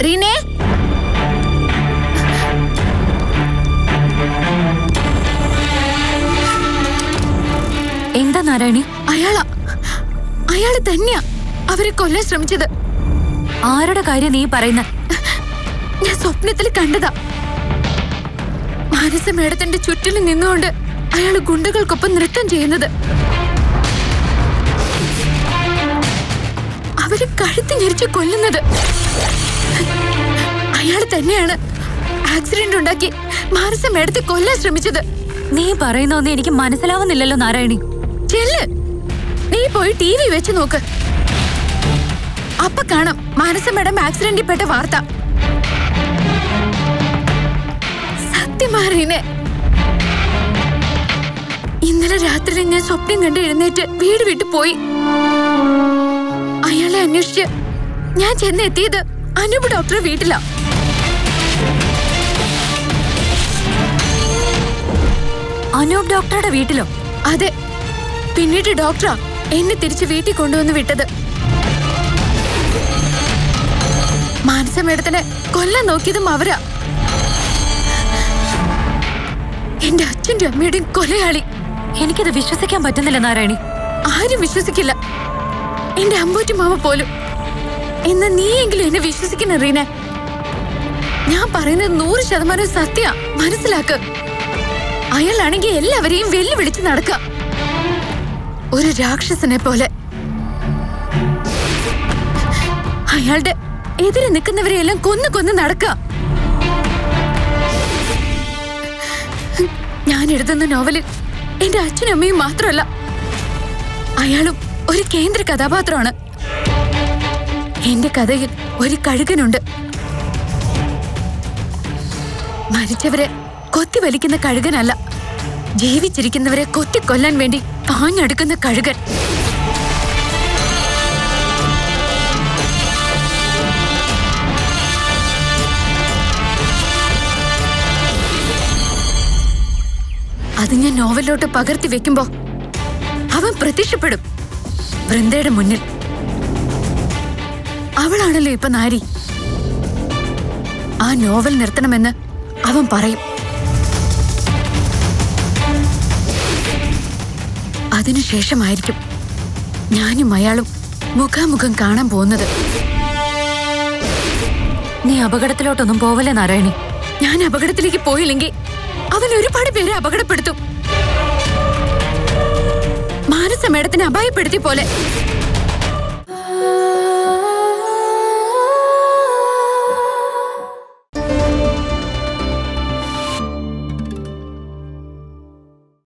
റീനെ എന്താ നാരായണി അയാളാ അയാള് തന്നെയാ അവരെ കൊല്ലാൻ ശ്രമിച്ചത് ആരുടെ കാര്യം നീ പറയുന്ന ഞാൻ സ്വപ്നത്തിൽ കണ്ടതാ മാനസ മേഡത്തിന്റെ ചുറ്റിലും നിന്നുകൊണ്ട് അയാള് ഗുണ്ടകൾക്കൊപ്പം നൃത്തം ചെയ്യുന്നത് അവര് കഴുത്ത് ഞെരിച്ച് കൊല്ലുന്നത് അയാൾ തന്നെയാണ് ആക്സിഡന്റ് ഉണ്ടാക്കി മാനസ മേഡത്തെ കൊല്ലാൻ ശ്രമിച്ചത് നീ പറയുന്നൊന്നും എനിക്ക് മനസ്സിലാവുന്നില്ലല്ലോ നാരായണി ചെല്ല് നീ പോയി ടി വി വെച്ച് നോക്ക് അപ്പൊ കാണാം മാനസ മേഡം ആക്സിഡന്റിൽ പെട്ട വാർത്ത സത്യമാറീനെ ഇന്നലെ രാത്രി ഞാൻ സ്വപ്നം കണ്ട് എഴുന്നേറ്റ് വീട് വിട്ടു പോയി അയാളെ അന്വേഷിച്ച് ഞാൻ ചെന്നെത്തിയത് അനൂപ് ഡോക്ടറെ വീട്ടിലാ അനൂപ് ഡോക്ടറുടെ വീട്ടിലോ അതെ പിന്നീട് ഡോക്ടറാ എന്നെ തിരിച്ച് വീട്ടിൽ കൊണ്ടുവന്ന് വിട്ടത് മാനസ മേഡത്തിനെ കൊല്ലാൻ നോക്കിയതും അവരാ എന്റെ അച്ഛന്റെ അമ്മയുടെയും കൊലയാളി എനിക്കത് വിശ്വസിക്കാൻ പറ്റുന്നില്ല നാരായണി ആരും വിശ്വസിക്കില്ല എന്റെ അമ്പൂറ്റി മാമ പോലും എന്നാ നീയെങ്കിലും എന്നെ വിശ്വസിക്കുന്ന റീനെ ഞാൻ പറയുന്നത് നൂറ് ശതമാനം സത്യ മനസ്സിലാക്ക് അയാളാണെങ്കിൽ എല്ലാവരെയും വെല്ലുവിളിച്ച് നടക്കുക ഒരു രാക്ഷസനെ പോലെ അയാളുടെ എതിരെ നിൽക്കുന്നവരെയെല്ലാം കൊന്നു കൊന്നു നടക്കുക ഞാൻ എഴുതുന്ന നോവലിൽ എന്റെ അച്ഛനും അമ്മയും മാത്രമല്ല അയാളും ഒരു കേന്ദ്ര കഥാപാത്രമാണ് എന്റെ കഥയിൽ ഒരു കഴുകനുണ്ട് മരിച്ചവരെ കൊത്തി വലിക്കുന്ന കഴുകനല്ല ജീവിച്ചിരിക്കുന്നവരെ കൊത്തിക്കൊല്ലാൻ വേണ്ടി പാഞ്ഞെടുക്കുന്ന കഴുകൻ അത് ഞാൻ നോവലിലോട്ട് പകർത്തി വെക്കുമ്പോ അവൻ പ്രത്യക്ഷപ്പെടും വൃന്ദയുടെ മുന്നിൽ അവളാണല്ലോ ഇപ്പൊ നാരി ആ നോവൽ നിർത്തണമെന്ന് അവൻ പറയും അതിനുശേഷമായിരിക്കും ഞാനും അയാളും മുഖാമുഖം കാണാൻ പോകുന്നത് നീ അപകടത്തിലോട്ടൊന്നും പോവല്ലേ നാരായണി ഞാൻ അപകടത്തിലേക്ക് പോയില്ലെങ്കിൽ അവൻ ഒരുപാട് പേരെ അപകടപ്പെടുത്തും മാനസ മേഡത്തിനെ അപായപ്പെടുത്തിയ പോലെ